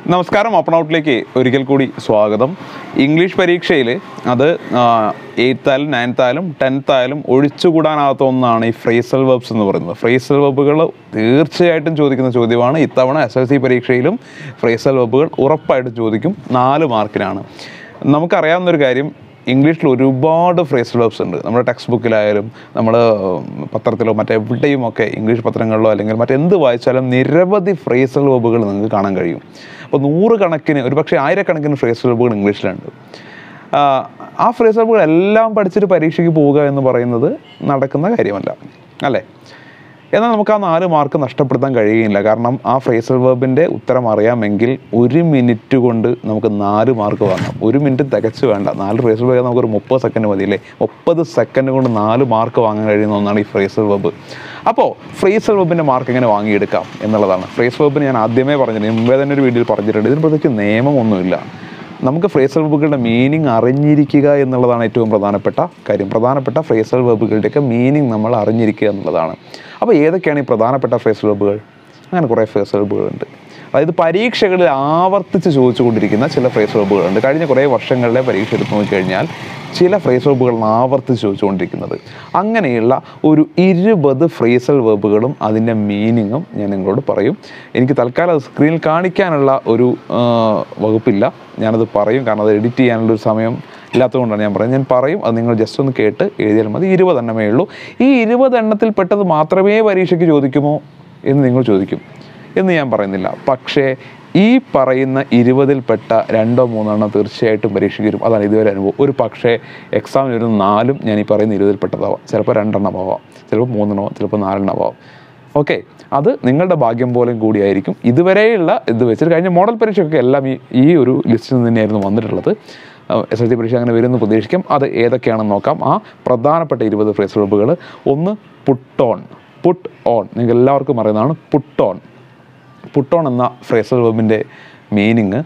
നമസ്കാരം ഓപ്പൺ ഔട്ടിലേക്ക് ഒരിക്കൽ കൂടി സ്വാഗതം ഇംഗ്ലീഷ് പരീക്ഷയിൽ അത് എയ്ത്ത് ആയാലും നയൻത്ത് ആയാലും ടെൻത്ത് ആയാലും ഒഴിച്ചുകൂടാനാകാത്ത ഒന്നാണ് ഈ ഫ്രേസൽ വെബ്സ് എന്ന് പറയുന്നത് ഫ്രേസൽ വെബുകൾ തീർച്ചയായിട്ടും ചോദിക്കുന്ന ചോദ്യമാണ് ഇത്തവണ എസ് എൽ സി പരീക്ഷയിലും ഫ്രേസൽ വെബുകൾ ഉറപ്പായിട്ടും ചോദിക്കും നാല് മാർക്കിനാണ് നമുക്കറിയാവുന്നൊരു കാര്യം ഇംഗ്ലീഷിൽ ഒരുപാട് ഫ്രേസ് വെബ്സ് ഉണ്ട് നമ്മുടെ ടെക്സ്റ്റ് ബുക്കിലായാലും നമ്മൾ പത്രത്തിലോ മറ്റെവിടെയും ഒക്കെ ഇംഗ്ലീഷ് പത്രങ്ങളിലോ അല്ലെങ്കിൽ മറ്റെന്ത് വായിച്ചാലും നിരവധി ഫ്രേസൽ വെബുകൾ നിങ്ങൾക്ക് കാണാൻ കഴിയും അപ്പോൾ നൂറുകണക്കിന് ഒരു പക്ഷേ ആയിരക്കണക്കിന് ഫ്രേസ് വെബുകൾ ഇംഗ്ലീഷിലുണ്ട് ആ, ആ ഫ്രേസ് വെബുകൾ എല്ലാം പഠിച്ചിട്ട് പരീക്ഷയ്ക്ക് പോവുക എന്ന് പറയുന്നത് നടക്കുന്ന കാര്യമല്ല അല്ലേ എന്നാൽ നമുക്ക് ആ നാല് മാർക്ക് നഷ്ടപ്പെടുത്താൻ കഴിയുകയില്ല കാരണം ആ ഫ്രേസൽ വേർബിൻ്റെ ഉത്തരം അറിയാമെങ്കിൽ ഒരു മിനിറ്റ് കൊണ്ട് നമുക്ക് നാല് മാർക്ക് വാങ്ങാം ഒരു മിനിറ്റ് തികച്ച് വേണ്ട നാല് ഫ്രേസൽ വേർബ് നമുക്കൊരു മുപ്പത് സെക്കൻഡ് മതി അല്ലേ മുപ്പത് സെക്കൻഡ് കൊണ്ട് നാല് മാർക്ക് വാങ്ങാൻ കഴിയുന്ന ഒന്നാണ് ഈ ഫ്രേസൽ വെബ് അപ്പോൾ ഫ്രേസൽ വെബിൻ്റെ മാർക്ക് എങ്ങനെ വാങ്ങിയെടുക്കാം എന്നുള്ളതാണ് ഫ്രേസ് വെബിന് ഞാൻ ആദ്യമേ പറഞ്ഞിട്ടുണ്ട് മുമ്പേ തന്നെ ഒരു വീഡിയോയിൽ പറഞ്ഞിട്ടുണ്ട് ഇതിന് പ്രത്യേകിച്ച് നിയമമൊന്നുമില്ല നമുക്ക് ഫ്രേസൽ വെബുകളുടെ മീനിങ് അറിഞ്ഞിരിക്കുക എന്നുള്ളതാണ് ഏറ്റവും പ്രധാനപ്പെട്ട കാര്യം പ്രധാനപ്പെട്ട ഫ്രേസൽ വെബുകളുടെയൊക്കെ മീനിങ് നമ്മൾ അറിഞ്ഞിരിക്കുക എന്നുള്ളതാണ് അപ്പോൾ ഏതൊക്കെയാണ് ഈ പ്രധാനപ്പെട്ട ഫ്രേസൽ വെബുകൾ അങ്ങനെ കുറേ ഫ്രേസൽ വെബുകളുണ്ട് അതായത് പരീക്ഷകളിൽ ആവർത്തിച്ച് ചോദിച്ചുകൊണ്ടിരിക്കുന്ന ചില ഫ്രേസ് വെബുകളുണ്ട് കഴിഞ്ഞ കുറേ വർഷങ്ങളിലെ പരീക്ഷ എടുത്ത് നോക്കിക്കഴിഞ്ഞാൽ ചില ഫ്രേസ് വെബുകൾ ആവർത്തിച്ച് ചോദിച്ചുകൊണ്ടിരിക്കുന്നത് അങ്ങനെയുള്ള ഒരു ഇരുപത് ഫ്രേസൽ വെബുകളും അതിൻ്റെ മീനിങ്ങും ഞാൻ നിങ്ങളോട് പറയും എനിക്ക് തൽക്കാലം അത് സ്ക്രീനിൽ കാണിക്കാനുള്ള ഒരു ആ, വകുപ്പില്ല ഞാനത് പറയും കാരണം അത് എഡിറ്റ് ചെയ്യാനുള്ള ഒരു സമയം ഇല്ലാത്തതുകൊണ്ടാണ് ഞാൻ പറയുന്നത് ഞാൻ പറയും അത് നിങ്ങൾ ജസ്റ്റ് ഒന്ന് കേട്ട് എഴുതിയാൽ മതി ഇരുപത് എണ്ണമേ ഉള്ളൂ ഈ ഇരുപത് എണ്ണത്തിൽ പെട്ടത് മാത്രമേ പരീക്ഷയ്ക്ക് ചോദിക്കുമോ എന്ന് നിങ്ങൾ ചോദിക്കും എന്ന് ഞാൻ പറയുന്നില്ല പക്ഷേ ഈ പറയുന്ന ഇരുപതിൽപ്പെട്ട രണ്ടോ മൂന്നെണ്ണം തീർച്ചയായിട്ടും പരീക്ഷയ്ക്ക് വരും അതാണ് ഇതുവരെ അനുഭവം ഒരു പക്ഷേ എക്സാമിന് വരുന്ന നാലും ഞാൻ ഈ പറയുന്ന ഇരുപതിൽപ്പെട്ടതാവാം ചിലപ്പോൾ രണ്ടെണ്ണം ആവാം ചിലപ്പോൾ മൂന്നെണ്ണോ ചിലപ്പോൾ നാലെണ്ണം ആവാം ഓക്കെ അത് നിങ്ങളുടെ ഭാഗ്യം പോലും കൂടിയായിരിക്കും ഇതുവരെയുള്ള ഇത് വെച്ചിട്ട് കഴിഞ്ഞ മോഡൽ പരീക്ഷയൊക്കെ എല്ലാം ഈ ഈ ഒരു ലിസ്റ്റിൽ നിന്ന് തന്നെയായിരുന്നു വന്നിട്ടുള്ളത് എസ് എൽ സി പരീക്ഷ അങ്ങനെ വരുമെന്ന് പ്രതീക്ഷിക്കാം അത് ഏതൊക്കെയാണെന്ന് നോക്കാം ആ പ്രധാനപ്പെട്ട ഇരുപത് ഫ്രേസ് വെബുകൾ ഒന്ന് പുട്ടോൺ പുട്ട് ഓൺ നിങ്ങൾക്ക് എല്ലാവർക്കും അറിയുന്നതാണ് പുട്ടോൺ പുട്ടോൺ എന്ന ഫ്രേസൽ വെബിൻ്റെ മീനിങ്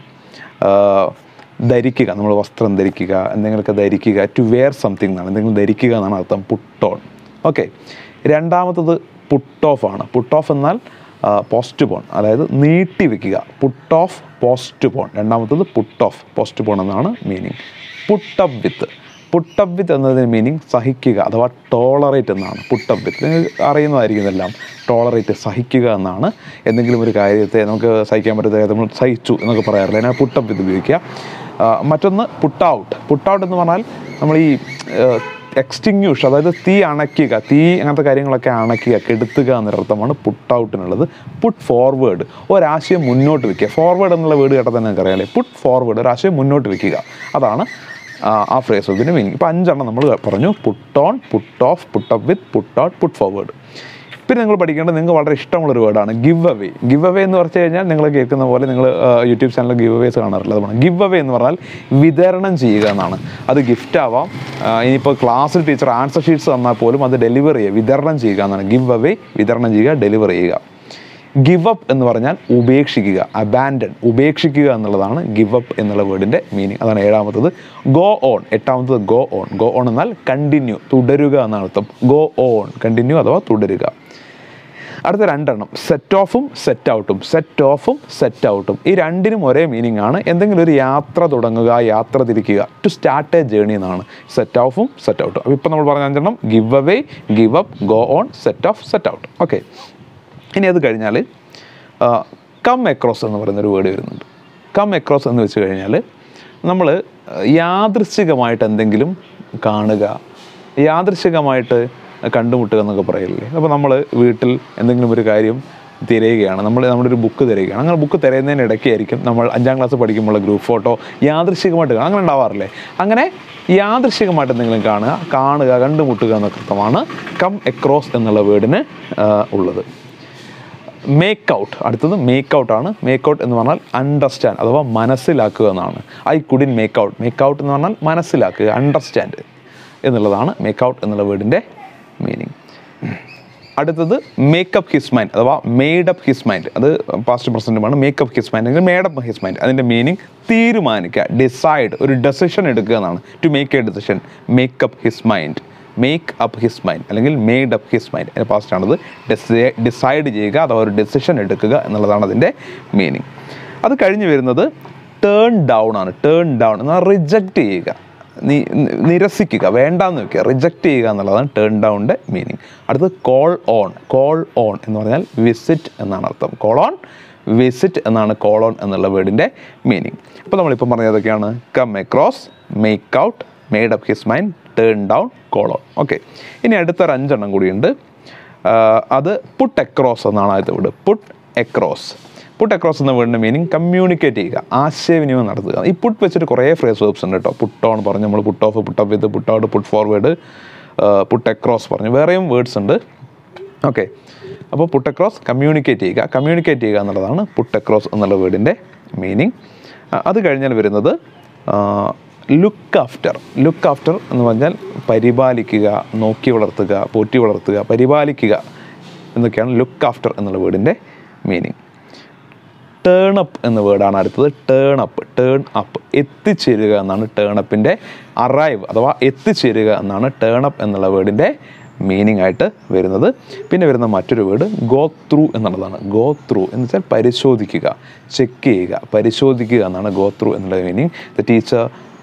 ധരിക്കുക നമ്മൾ വസ്ത്രം ധരിക്കുക എന്തെങ്കിലുമൊക്കെ ധരിക്കുക ടു വെയർ സംതിങ് എന്നാണ് എന്തെങ്കിലും ധരിക്കുക എന്നാണ് അർത്ഥം പുട്ടോൺ ഓക്കെ രണ്ടാമത്തത് പുട്ട് ഓഫ് ആണ് പുട്ട് ഓഫ് എന്നാൽ പോസ്റ്റ് പോൺ അതായത് നീട്ടി വെക്കുക പുട്ട് ഓഫ് പോസ്റ്റ് പോൺ രണ്ടാമത്തത് പുട്ട് ഓഫ് പോസ്റ്റ് പോൺ എന്നാണ് meaning put up with put up with എന്നതിന് മീനിങ് സഹിക്കുക അഥവാ ടോളറേറ്റ് എന്നാണ് പുട്ടപ്പ് വിത്ത് നിങ്ങൾക്ക് അറിയുന്നതായിരിക്കും ഇതെല്ലാം ടോളറേറ്റ് സഹിക്കുക എന്നാണ് എന്തെങ്കിലും ഒരു കാര്യത്തെ നമുക്ക് സഹിക്കാൻ പറ്റാത്ത കാര്യത്തെ നമ്മൾ സഹിച്ചു എന്നൊക്കെ പറയാറില്ല അതിനാണ് പുട്ടപ്പ് വിത്ത് ഉപയോഗിക്കുക ആ, മറ്റൊന്ന് പുട്ട് ഔട്ട് പുട്ട് ഔട്ട് എന്ന് പറഞ്ഞാൽ നമ്മൾ ഈ എക്സ്റ്റിങ്യൂഷ് അതായത് തീ അണയ്ക്കുക തീ അങ്ങനത്തെ കാര്യങ്ങളൊക്കെ അണയ്ക്കുക കെടുത്തുക എന്നൊരർത്ഥമാണ് പുട്ട് ഔട്ടിനുള്ളത് പുട്ട് ഫോർവേഡ് ഒരാശയം മുന്നോട്ട് വെക്കുക ഫോർവേഡ് എന്നുള്ള വേർഡ് കേട്ടാൽ തന്നെ നിങ്ങൾക്ക് അറിയാമല്ലേ പുട്ട് ഫോർവേഡ് ഒരാശയം മുന്നോട്ട് വെക്കുക അതാണ് ആ, ആ ഫ്രേസ് വെബിൻ്റെ മീനിങ് ഇപ്പോൾ അഞ്ചെണ്ണം നമ്മൾ പറഞ്ഞു put on put off put up with put out put forward പിന്നെ നിങ്ങൾ പഠിക്കേണ്ടത് നിങ്ങൾക്ക് വളരെ ഇഷ്ടമുള്ളൊരു വേർഡാണ് ഗിവ് അവേ ഗിവ് അവേ എന്ന് പറഞ്ഞു കഴിഞ്ഞാൽ നിങ്ങൾ കേൾക്കുന്ന പോലെ നിങ്ങൾ യൂട്യൂബ് ചാനലിൽ ഗിവ് അവേസ് കാണാറില്ല അതാണ് ഗിവ് അവേ എന്ന് പറഞ്ഞാൽ വിതരണം ചെയ്യുക എന്നാണ് അത് ഗിഫ്റ്റ് ആവാം ആ, ഇനിയിപ്പോൾ ക്ലാസ്സിൽ ടീച്ചർ ആൻസർ ഷീറ്റ്സ് തന്നാൽ പോലും അത് ഡെലിവർ ചെയ്യുക വിതരണം ചെയ്യുക എന്നാണ് ഗിവ് അവേ വിതരണം ചെയ്യുക ഡെലിവർ ചെയ്യുക ഗിവ് അപ്പ് എന്ന് പറഞ്ഞാൽ ഉപേക്ഷിക്കുക അബാൻഡൻ ഉപേക്ഷിക്കുക എന്നുള്ളതാണ് ഗിവ് അപ്പ് എന്നുള്ള വേർഡിൻ്റെ മീനിങ് അതാണ് ഏഴാമത്തത് ഗോ ഓൺ എട്ടാമത്തത് ഗോ ഓൺ ഗോ ഓൺ എന്നാൽ കണ്ടിന്യൂ തുടരുക എന്നാണ് അർത്ഥം ഗോ ഓൺ കണ്ടിന്യൂ അഥവാ തുടരുക അടുത്ത രണ്ടെണ്ണം സെറ്റ് ഓഫും സെറ്റ് ഔട്ടും സെറ്റ് ഓഫും സെറ്റ് ഔട്ടും ഈ രണ്ടിനും ഒരേ മീനിങ് ആണ് എന്തെങ്കിലും ഒരു യാത്ര തുടങ്ങുക യാത്ര തിരിക്കുക ടു സ്റ്റാർട്ട് എ ജേണി എന്നാണ് സെറ്റ് ഓഫും സെറ്റ് ഔട്ടും അപ്പോൾ ഇപ്പോൾ നമ്മൾ പറഞ്ഞ അഞ്ചെണ്ണം give away give up go on set off set out okay ഇനി അത് കഴിഞ്ഞാൽ കം എക്രോസ് എന്ന് പറയുന്നൊരു വേർഡ് വരുന്നുണ്ട് കം എക്രോസ് എന്ന് വെച്ച് കഴിഞ്ഞാൽ നമ്മൾ യാദൃശ്ചികമായിട്ട് എന്തെങ്കിലും കാണുക യാദൃശ്ചികമായിട്ട് കണ്ടുമുട്ടുക എന്നൊക്കെ പറയില്ലേ അപ്പോൾ നമ്മൾ വീട്ടിൽ എന്തെങ്കിലും ഒരു കാര്യം തിരയുകയാണ് നമ്മൾ നമ്മുടെ ഒരു ബുക്ക് തിരയുകയാണ് അങ്ങനെ ബുക്ക് തിരയുന്നതിന് ഇടയ്ക്കായിരിക്കും നമ്മൾ അഞ്ചാം ക്ലാസ് പഠിക്കുമ്പോൾ ഗ്രൂപ്പ് ഫോട്ടോ യാദൃശ്ചികമായിട്ട് കാണുക അങ്ങനെ ഉണ്ടാവാറില്ലേ അങ്ങനെ യാദൃശ്ചികമായിട്ട് എന്തെങ്കിലും കാണുക കാണുക കണ്ടുമുട്ടുക എന്നൊക്കെ അർത്ഥമാണ് കം എക്രോസ് എന്നുള്ള വേർഡിന് ഉള്ളത് മേക്ക് ഔട്ട് അടുത്തത് മേക്ക് ഔട്ട് ആണ് മേക്ക് ഔട്ട് എന്ന് പറഞ്ഞാൽ അണ്ടർസ്റ്റാൻഡ് അഥവാ മനസ്സിലാക്കുക എന്നാണ് I couldn't make out make out എന്ന് പറഞ്ഞാൽ മനസ്സിലാക്കുക അണ്ടർസ്റ്റാൻഡ് എന്നുള്ളതാണ് മേക്ക് ഔട്ട് എന്നുള്ള വേർഡിൻ്റെ മീനിങ് അടുത്തത് മേക്കപ്പ് ഹിസ് മൈൻഡ് അഥവാ മെയ്ഡ് അപ്പ് ഹിസ് മൈൻഡ് അത് പാസ്റ്റ് പ്രസൻറ്റുമാണ് മേക്കപ്പ് ഹിസ് മൈൻഡ് അല്ലെങ്കിൽ മേഡപ്പ് ഹിസ് മൈൻഡ് അതിൻ്റെ മീനിങ് തീരുമാനിക്കുക ഡിസൈഡ് ഒരു ഡെസിഷൻ എടുക്കുക എന്നാണ് to make a decision make up his mind make up his mind അല്ലെങ്കിൽ മെയ്ഡ് അപ്പ് ഹിസ് മൈൻഡ് അതിൻ്റെ പാസ്റ്റാണത് ഡിസൈഡ് ചെയ്യുക അഥവാ ഒരു ഡെസിഷൻ എടുക്കുക എന്നുള്ളതാണ് അതിൻ്റെ മീനിങ് അത് കഴിഞ്ഞ് വരുന്നത് ടേൺ ഡൗൺ ആണ് ടേൺ ഡൗൺ എന്നാൽ റിജക്റ്റ് ചെയ്യുക നി നി- നിരസിക്കുക വേണ്ടാന്ന് വെക്കുക റിജക്റ്റ് ചെയ്യുക എന്നുള്ളതാണ് ടേൺ ഡൗണിൻ്റെ മീനിങ് അടുത്തത് കോൾ ഓൺ കോൾ ഓൺ എന്ന് പറഞ്ഞാൽ വിസിറ്റ് എന്നാണ് അർത്ഥം കോൾ ഓൺ വിസിറ്റ് എന്നാണ് കോൾ ഓൺ എന്നുള്ള വേർഡിൻ്റെ മീനിങ് അപ്പോൾ നമ്മളിപ്പം പറഞ്ഞതൊക്കെയാണ് come across make out made up his mind turn down call on okay ഇനി അടുത്തൊരു അഞ്ചെണ്ണം കൂടിയുണ്ട് ആഹ് അത് പുട്ട് എക്രോസ് എന്നാണ് ആദ്യത്തെ word put across put across എന്ന വേർഡിൻ്റെ മീനിങ് കമ്മ്യൂണിക്കേറ്റ് ചെയ്യുക ആശയവിനിമയം നടത്തുക ഈ പുട്ട് വെച്ചിട്ട് കുറേ ഫ്രേസ് വേർബ്സ് ഉണ്ട് കേട്ടോ പുട്ട് ഓൺ പറഞ്ഞു നമ്മൾ put off put up with put out put forward put across പറഞ്ഞു വേറെയും വേർഡ്സ് ഉണ്ട് ഓക്കെ അപ്പോൾ പുട്ട് അക്രോസ് കമ്മ്യൂണിക്കേറ്റ് ചെയ്യുക കമ്മ്യൂണിക്കേറ്റ് ചെയ്യുക എന്നുള്ളതാണ് പുട്ട് അക്രോസ് എന്നുള്ള വേർഡിൻ്റെ മീനിങ് അത് കഴിഞ്ഞാൽ വരുന്നത് ലുക്ക് ആഫ്റ്റർ ലുക്ക് ആഫ്റ്റർ എന്ന് പറഞ്ഞാൽ പരിപാലിക്കുക നോക്കി വളർത്തുക പോറ്റി വളർത്തുക പരിപാലിക്കുക എന്നൊക്കെയാണ് ലുക്ക് ആഫ്റ്റർ എന്നുള്ള വേർഡിൻ്റെ മീനിങ് ടേൺ അപ്പ് എന്ന വേർഡാണ് അടുത്തത് ടേൺ അപ്പ് ടേൺ അപ്പ് എത്തിച്ചേരുക എന്നാണ് ടേൺ അപ്പിൻ്റെ അറൈവ് അഥവാ എത്തിച്ചേരുക എന്നാണ് ടേൺ അപ്പ് എന്നുള്ള വേർഡിൻ്റെ മീനിങ് ആയിട്ട് വരുന്നത് പിന്നെ വരുന്ന മറ്റൊരു വേർഡ് ഗോ ത്രൂ എന്നുള്ളതാണ് ഗോ ത്രൂ എന്ന് വെച്ചാൽ പരിശോധിക്കുക ചെക്ക് ചെയ്യുക പരിശോധിക്കുക എന്നാണ് ഗോ ത്രൂ എന്നുള്ള meaning the teacher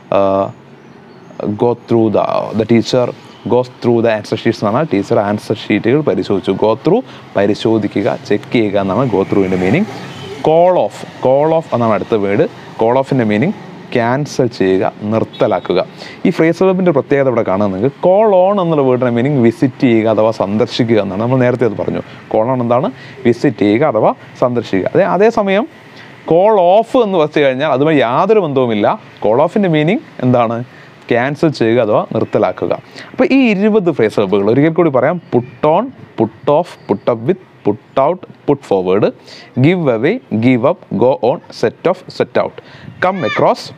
go through the the teacher goes through the answer sheets എന്ന് പറഞ്ഞാൽ ടീച്ചർ ആൻസർ ഷീറ്റുകൾ പരിശോധിച്ചു ഗോ ത്രൂ പരിശോധിക്കുക ചെക്ക് ചെയ്യുക എന്നാണ് ഗോ ത്രൂവിൻ്റെ meaning call off call off എന്നാണ് അടുത്ത വേർഡ് കോൾ ഓഫിൻ്റെ മീനിങ് ക്യാൻസൽ ചെയ്യുക നിർത്തലാക്കുക ഈ ഫ്രേസ് വെബിൻ്റെ പ്രത്യേകത ഇവിടെ കാണാൻ നിങ്ങൾക്ക് കോൾ ഓൺ എന്നുള്ള വേർഡിൻ്റെ മീനിങ് വിസിറ്റ് ചെയ്യുക അഥവാ സന്ദർശിക്കുക എന്നാണ് നമ്മൾ നേരത്തെ അത് പറഞ്ഞു കോൾ ഓൺ എന്താണ് വിസിറ്റ് ചെയ്യുക അഥവാ സന്ദർശിക്കുക അതേ അതേസമയം കോൾ ഓഫ് എന്ന് വെച്ച് കഴിഞ്ഞാൽ അതുമായി യാതൊരു ബന്ധവുമില്ല കോൾ ഓഫിൻ്റെ മീനിങ് എന്താണ് ക്യാൻസൽ ചെയ്യുക അഥവാ നിർത്തലാക്കുക അപ്പോൾ ഈ ഇരുപത് ഫ്രേസ് വെബുകൾ ഒരിക്കൽ കൂടി പറയാം put on put off put up with put out put forward give away give up go on set off set out come across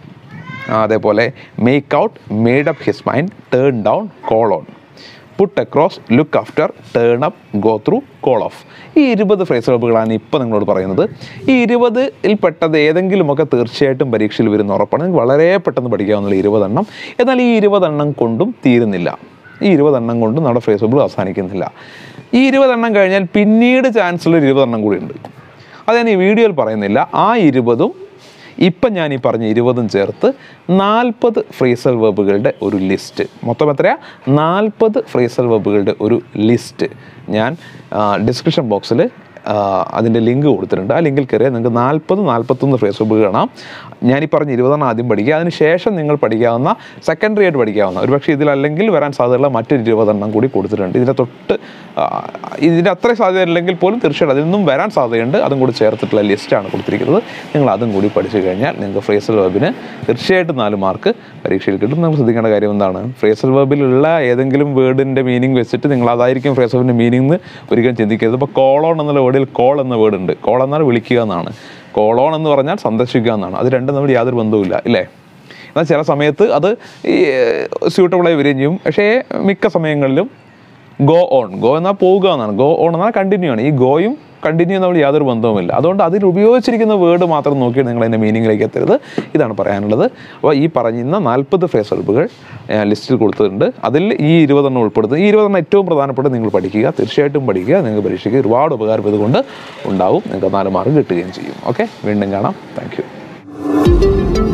അതേപോലെ make out made up his mind turn down call on put across look after turn up go through call off ഈ ഇരുപത് phrase വെബുകളാണ് ഇപ്പോൾ നിങ്ങളോട് പറയുന്നത് ഈ ഇരുപതിൽ പെട്ടത് ഏതെങ്കിലുമൊക്കെ തീർച്ചയായിട്ടും പരീക്ഷയിൽ വരുന്ന ഉറപ്പാണ് നിങ്ങൾക്ക് വളരെ പെട്ടെന്ന് പഠിക്കാവുന്ന ഇരുപതെണ്ണം എന്നാൽ ഈ ഇരുപതെണ്ണം കൊണ്ടും തീരുന്നില്ല ഈ ഇരുപതെണ്ണം കൊണ്ടും നമ്മുടെ ഫ്രേസ് വെബുകൾ അവസാനിക്കുന്നില്ല ഈ ഇരുപതെണ്ണം കഴിഞ്ഞാൽ പിന്നീട് ചാൻസുള്ള ഇരുപതെണ്ണം കൂടി ഉണ്ട് അത് ഞാൻ ഈ വീഡിയോയിൽ പറയുന്നില്ല ആ ഇരുപതും ഇപ്പം ഞാൻ ഈ പറഞ്ഞ ഇരുപതും ചേർത്ത് നാൽപ്പത് ഫ്രീസൽ വെബുകളുടെ ഒരു ലിസ്റ്റ് മൊത്തം എത്രയാ നാൽപ്പത് ഫ്രീസൽ വെബുകളുടെ ഒരു ലിസ്റ്റ് ഞാൻ ഡിസ്ക്രിപ്ഷൻ ബോക്സിൽ അതിൻ്റെ ലിങ്ക് കൊടുത്തിട്ടുണ്ട് ആ ലിങ്കിൽ കയറിയാൽ നിങ്ങൾക്ക് നാൽപ്പത് നാൽപ്പത്തൊന്ന് ഫ്രേസ് വെബ് കാണാം ഞാൻ ഈ പറഞ്ഞ ഇരുപതെണ്ണം ആദ്യം പഠിക്കുക അതിന് ശേഷം നിങ്ങൾ പഠിക്കാവുന്ന സെക്കൻഡറി ആയിട്ട് പഠിക്കാവുന്ന ഒരുപക്ഷെ ഇതിലല്ലെങ്കിൽ വരാൻ സാധ്യതയുള്ള മറ്റൊരു ഇരുപതെണ്ണം കൂടി കൊടുത്തിട്ടുണ്ട് ഇതിൻ്റെ തൊട്ട് ആ, ഇതിൻ്റെ അത്രയും സാധ്യത ഇല്ലെങ്കിൽ പോലും തീർച്ചയായിട്ടും അതിൽ നിന്നും വരാൻ സാധ്യതയുണ്ട് അതും കൂടി ചേർത്തിട്ടുള്ള ലിസ്റ്റാണ് കൊടുത്തിരിക്കുന്നത് നിങ്ങൾ അതും കൂടി പഠിച്ചു കഴിഞ്ഞാൽ നിങ്ങൾക്ക് ഫ്രേസൽ വെബിന് തീർച്ചയായിട്ടും നാല് മാർക്ക് പരീക്ഷയിൽ കിട്ടും നമ്മൾ ശ്രദ്ധിക്കേണ്ട കാര്യം എന്താണ് ഫ്രേസൽ വെബിലുള്ള ഏതെങ്കിലും വേർഡിൻ്റെ മീനിങ് വെച്ചിട്ട് നിങ്ങൾ അതായിരിക്കും ഫ്രേസൽ വെബിൻ്റെ മീനിങ് ഒരിക്കലും ചിന്തിക്കരുത് ഇപ്പോൾ കോളോൺ എന്നുള്ള വേർഡിൽ കോൾ എന്ന വേർഡ് ഉണ്ട് കോൾ എന്നാൽ വിളിക്കുക എന്നാണ് കോളോൺ എന്ന് പറഞ്ഞാൽ സന്ദർശിക്കുക എന്നാണ് അത് രണ്ടും തമ്മിൽ യാതൊരു ബന്ധവുമില്ല ഇല്ലേ എന്നാൽ ചില സമയത്ത് അത് ഈ സ്യൂട്ടബിളായി വരികയും ചെയ്യും പക്ഷേ മിക്ക സമയങ്ങളിലും ഗോ ഓൺ ഗോ എന്നാൽ പോവുക എന്നാണ് ഗോ ഓൺ എന്നാൽ കണ്ടിന്യൂ ആണ് ഈ ഗോയും കണ്ടിന്യൂ തമ്മിൽ യാതൊരു ബന്ധവുമില്ല അതുകൊണ്ട് അതിൽ ഉപയോഗിച്ചിരിക്കുന്ന വേർഡ് മാത്രം നോക്കി നിങ്ങൾ അതിൻ്റെ മീനിങ്ങിലേക്ക് എത്തരുത് ഇതാണ് പറയാനുള്ളത് അപ്പോൾ ഈ പറഞ്ഞിരുന്ന നാൽപ്പത് ഫ്രേസ് വെർബുകൾ ലിസ്റ്റിൽ കൊടുത്തിട്ടുണ്ട് അതിൽ ഈ ഇരുപതെണ്ണം ഉൾപ്പെടുത്തുന്നത് ഈ ഇരുപതെണ്ണം ഏറ്റവും പ്രധാനപ്പെട്ട നിങ്ങൾ പഠിക്കുക തീർച്ചയായിട്ടും പഠിക്കുക നിങ്ങൾക്ക് പരീക്ഷയ്ക്ക് ഒരുപാട് ഉപകാരം ഇതുകൊണ്ട് ഉണ്ടാവും നിങ്ങൾക്ക് നാല് മാർക്ക് കിട്ടുകയും ചെയ്യും ഓക്കെ വീണ്ടും കാണാം താങ്ക്